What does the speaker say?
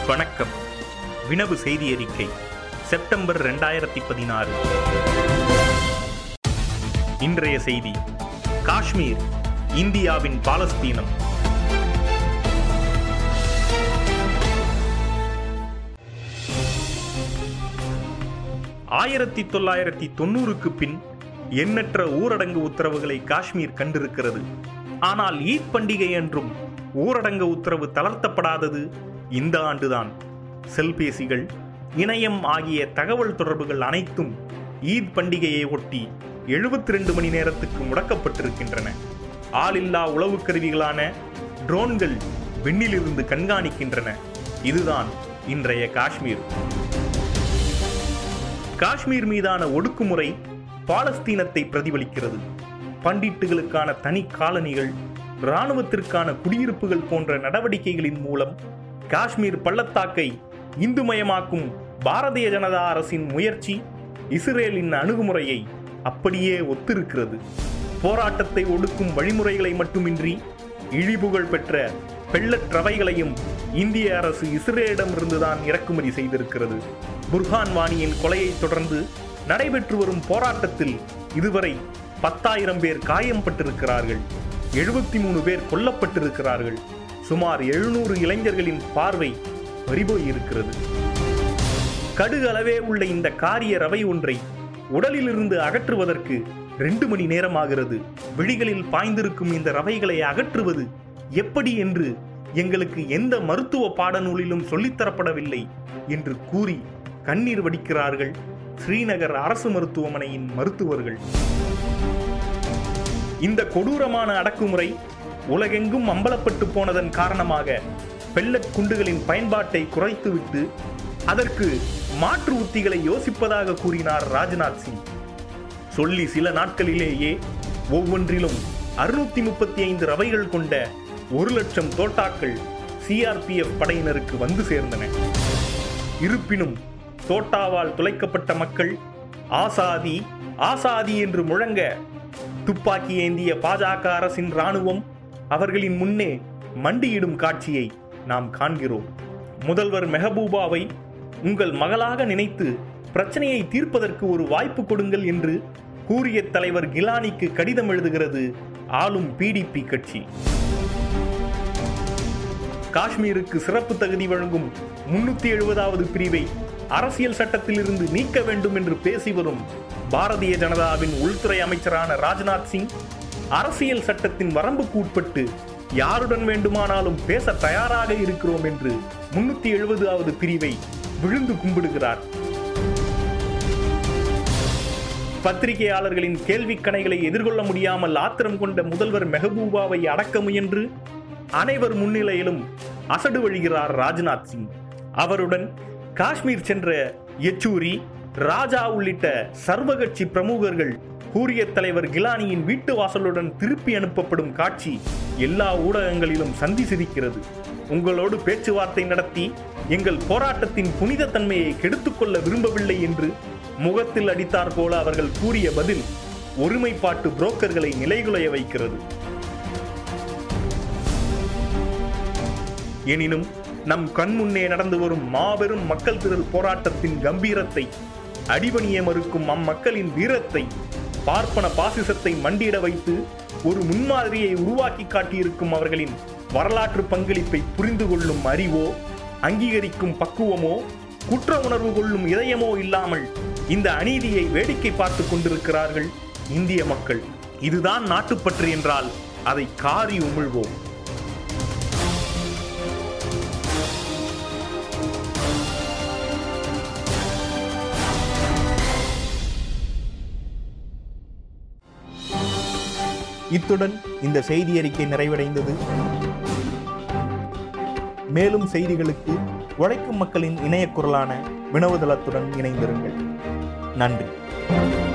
வணக்கம் வினவு செய்தி அறிக்கை செப்டம்பர் ரெண்டாயிரத்தி பதினாறு இன்றைய செய்தி காஷ்மீர் இந்தியாவின் பாலஸ்தீனம் ஆயிரத்தி தொள்ளாயிரத்தி தொண்ணூறுக்கு பின் எண்ணற்ற ஊரடங்கு உத்தரவுகளை காஷ்மீர் கண்டிருக்கிறது ஆனால் ஈத் பண்டிகை என்றும் ஊரடங்கு உத்தரவு தளர்த்தப்படாதது இந்த ஆண்டுதான் செல்பேசிகள் இணையம் ஆகிய தகவல் தொடர்புகள் அனைத்தும் ஈத் பண்டிகையை ஒட்டி 72 மணி நேரத்துக்கு முடக்கப்பட்டிருக்கின்றன ஆளில்லா உளவு கருவிகளான ட்ரோன்கள் விண்ணிலிருந்து கண்காணிக்கின்றன இதுதான் இன்றைய காஷ்மீர் காஷ்மீர் மீதான ஒடுக்குமுறை பாலஸ்தீனத்தை பிரதிபலிக்கிறது பண்டிட்டுகளுக்கான தனி காலனிகள் இராணுவத்திற்கான குடியிருப்புகள் போன்ற நடவடிக்கைகளின் மூலம் காஷ்மீர் பள்ளத்தாக்கை இந்துமயமாக்கும் பாரதிய ஜனதா அரசின் முயற்சி இஸ்ரேலின் அணுகுமுறையை அப்படியே ஒத்திருக்கிறது போராட்டத்தை ஒடுக்கும் வழிமுறைகளை மட்டுமின்றி இழிபுகழ் பெற்ற பெள்ளட் ரவைகளையும் இந்திய அரசு இஸ்ரேலிடமிருந்துதான் இறக்குமதி செய்திருக்கிறது புர்ஹான் வாணியின் கொலையைத் தொடர்ந்து நடைபெற்று வரும் போராட்டத்தில் இதுவரை பத்தாயிரம் பேர் காயம்பட்டிருக்கிறார்கள் எழுபத்தி மூணு பேர் கொல்லப்பட்டிருக்கிறார்கள் சுமார் எழுநூறு இளைஞர்களின் பார்வை பறிபோயிருக்கிறது கடுகு அளவே உள்ள இந்த காரிய ரவை ஒன்றை உடலிலிருந்து அகற்றுவதற்கு ரெண்டு மணி நேரம் ஆகிறது விழிகளில் பாய்ந்திருக்கும் இந்த ரவைகளை அகற்றுவது எப்படி என்று எங்களுக்கு எந்த மருத்துவ பாடநூலிலும் சொல்லித்தரப்படவில்லை என்று கூறி கண்ணீர் வடிக்கிறார்கள் ஸ்ரீநகர் அரசு மருத்துவமனையின் மருத்துவர்கள் இந்த கொடூரமான அடக்குமுறை உலகெங்கும் அம்பலப்பட்டு போனதன் காரணமாக பெல்லட் குண்டுகளின் பயன்பாட்டை குறைத்துவிட்டு அதற்கு மாற்று உத்திகளை யோசிப்பதாக கூறினார் ராஜ்நாத் சிங் சொல்லி சில நாட்களிலேயே ஒவ்வொன்றிலும் அறுநூத்தி முப்பத்தி ஐந்து ரவைகள் கொண்ட ஒரு லட்சம் தோட்டாக்கள் சிஆர்பிஎஃப் படையினருக்கு வந்து சேர்ந்தன இருப்பினும் தோட்டாவால் துளைக்கப்பட்ட மக்கள் ஆசாதி ஆசாதி என்று முழங்க துப்பாக்கி ஏந்திய பாஜக அரசின் ராணுவம் அவர்களின் முன்னே மண்டியிடும் காட்சியை நாம் காண்கிறோம் முதல்வர் மெஹபூபாவை உங்கள் மகளாக நினைத்து பிரச்சனையை தீர்ப்பதற்கு ஒரு வாய்ப்பு கொடுங்கள் என்று கூறிய தலைவர் கிலானிக்கு கடிதம் எழுதுகிறது ஆளும் பிடிபி கட்சி காஷ்மீருக்கு சிறப்பு தகுதி வழங்கும் முன்னூத்தி எழுபதாவது பிரிவை அரசியல் சட்டத்திலிருந்து நீக்க வேண்டும் என்று பேசி வரும் பாரதிய ஜனதாவின் உள்துறை அமைச்சரான ராஜ்நாத் சிங் அரசியல் சட்டத்தின் வரம்புக்கு உட்பட்டு யாருடன் வேண்டுமானாலும் பேச தயாராக இருக்கிறோம் என்று முன்னூத்தி எழுபதாவது பிரிவை விழுந்து கும்பிடுகிறார் பத்திரிகையாளர்களின் கேள்விக் கணைகளை எதிர்கொள்ள முடியாமல் ஆத்திரம் கொண்ட முதல்வர் மெஹபூபாவை அடக்க முயன்று அனைவர் முன்னிலையிலும் அசடு வழிகிறார் ராஜ்நாத் சிங் அவருடன் காஷ்மீர் சென்ற யெச்சூரி ராஜா உள்ளிட்ட சர்வகட்சி பிரமுகர்கள் கூறிய தலைவர் கிலானியின் வீட்டு வாசலுடன் திருப்பி அனுப்பப்படும் காட்சி எல்லா ஊடகங்களிலும் சந்தி சிரிக்கிறது உங்களோடு பேச்சுவார்த்தை நடத்தி எங்கள் போராட்டத்தின் புனித தன்மையை கெடுத்துக்கொள்ள விரும்பவில்லை என்று முகத்தில் அடித்தார் போல அவர்கள் கூறிய பதில் ஒருமைப்பாட்டு புரோக்கர்களை நிலைகுலைய வைக்கிறது எனினும் நம் கண்முன்னே நடந்து வரும் மாபெரும் மக்கள் திரள் போராட்டத்தின் கம்பீரத்தை அடிபணிய மறுக்கும் அம்மக்களின் வீரத்தை பார்ப்பன பாசிசத்தை மண்டியிட வைத்து ஒரு முன்மாதிரியை உருவாக்கி காட்டியிருக்கும் அவர்களின் வரலாற்று பங்களிப்பை புரிந்து கொள்ளும் அறிவோ அங்கீகரிக்கும் பக்குவமோ குற்ற உணர்வு கொள்ளும் இதயமோ இல்லாமல் இந்த அநீதியை வேடிக்கை பார்த்து கொண்டிருக்கிறார்கள் இந்திய மக்கள் இதுதான் நாட்டுப்பற்று என்றால் அதை காரி உமிழ்வோம் இத்துடன் இந்த செய்தி அறிக்கை நிறைவடைந்தது மேலும் செய்திகளுக்கு உழைக்கும் மக்களின் இணைய குரலான வினவுதளத்துடன் இணைந்திருங்கள் நன்றி